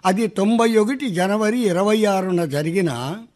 అది తొంభై ఒకటి జనవరి ఇరవై ఆరున జరిగిన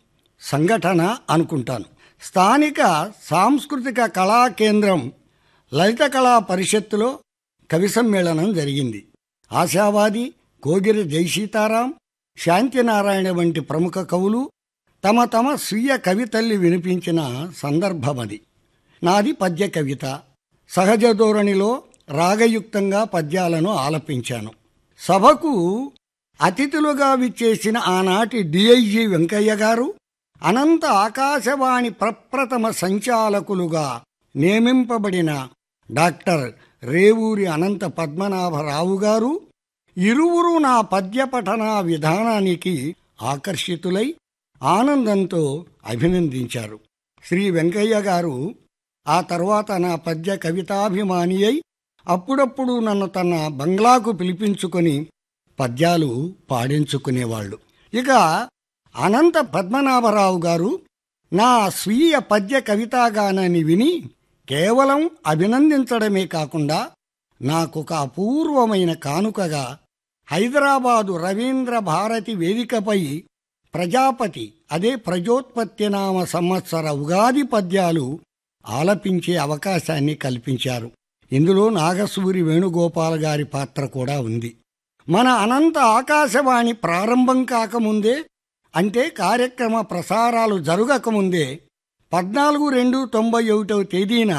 సంఘటన అనుకుంటాను స్థానిక సాంస్కృతిక కళా కేంద్రం లలిత కళా పరిషత్తులో కవి సమ్మేళనం జరిగింది ఆశావాది కోగిరి జయసీతారాం శాంతినారాయణ వంటి ప్రముఖ కవులు తమ తమ స్వీయ కవితల్ని వినిపించిన సందర్భమది నాది పద్య కవిత సహజ ధోరణిలో రాగయుక్తంగా పద్యాలను ఆలపించాను సభకు అతిథులుగా విచ్చేసిన ఆనాటి డిఐజీ వెంకయ్య గారు అనంత ఆకాశవాణి ప్రప్రథమ సంచాలకులుగా నియమింపబడిన డాక్టర్ రేవూరి అనంత పద్మనాభరావు గారు ఇరువురు నా పద్య పఠన విధానానికి ఆకర్షితులై ఆనందంతో అభినందించారు శ్రీ వెంకయ్య గారు ఆ తర్వాత నా పద్య కవితాభిమాని అయి అప్పుడప్పుడు నన్ను తన బంగ్లాకు పిలిపించుకొని పద్యాలు పాడించుకునేవాళ్ళు ఇక అనంత పద్మనాభరావు గారు నా స్వీయ పద్య కవితాగానాన్ని విని కేవలం అభినందించడమే కాకుండా నాకొక అపూర్వమైన కానుకగా హైదరాబాదు రవీంద్ర భారతి వేదికపై ప్రజాపతి అదే ప్రజోత్పత్తి నామ సంవత్సర ఉగాది పద్యాలు ఆలపించే అవకాశాన్ని కల్పించారు ఇందులో నాగసూరి వేణుగోపాల్ గారి పాత్ర కూడా ఉంది మన అనంత ఆకాశవాణి ప్రారంభం కాకముందే అంటే కార్యక్రమ ప్రసారాలు జరగకముందే పద్నాలుగు రెండు తొంభై ఒకటవ తేదీన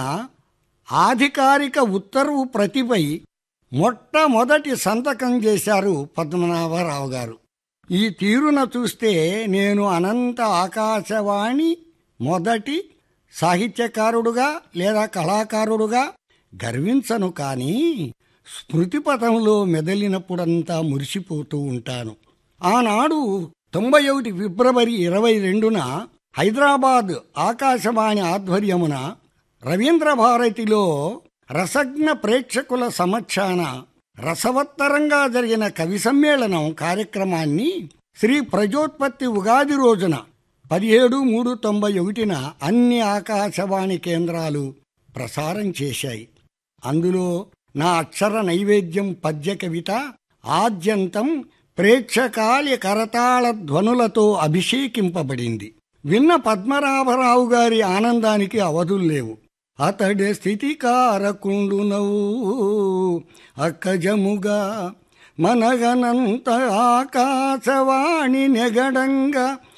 ఆధికారిక ఉత్తర్వు ప్రతిపై మొట్టమొదటి సంతకం చేశారు పద్మనాభరావు గారు ఈ తీరున చూస్తే నేను అనంత ఆకాశవాణి మొదటి సాహిత్యకారుడుగా లేదా కళాకారుడుగా గర్వించను కానీ స్మృతిపథంలో మెదలినప్పుడంతా మురిసిపోతూ ఉంటాను ఆనాడు తొంభై ఒకటి ఫిబ్రవరి ఇరవై రెండున హైదరాబాద్ ఆకాశవాణి ఆధ్వర్యమున రవీంద్ర భారతిలో రసజ్ఞ ప్రేక్షకుల సమక్షాన రసవత్తరంగా జరిగిన కవి సమ్మేళనం కార్యక్రమాన్ని శ్రీ ప్రజోత్పత్తి ఉగాది రోజున పదిహేడు మూడు తొంభై ఒకటిన అన్ని ఆకాశవాణి కేంద్రాలు ప్రసారం చేశాయి అందులో నా అక్షర నైవేద్యం పద్య కవిత ఆద్యంతం ప్రేక్షకాలి కరతాళ ధ్వనులతో అభిషేకింపబడింది విన్న పద్మనాభరావు గారి ఆనందానికి అవధుల్లేవు అతడి స్థితి కారకుండునవు అక్కజముగా మనగనంత ఆకాశవాణి నెగడంగా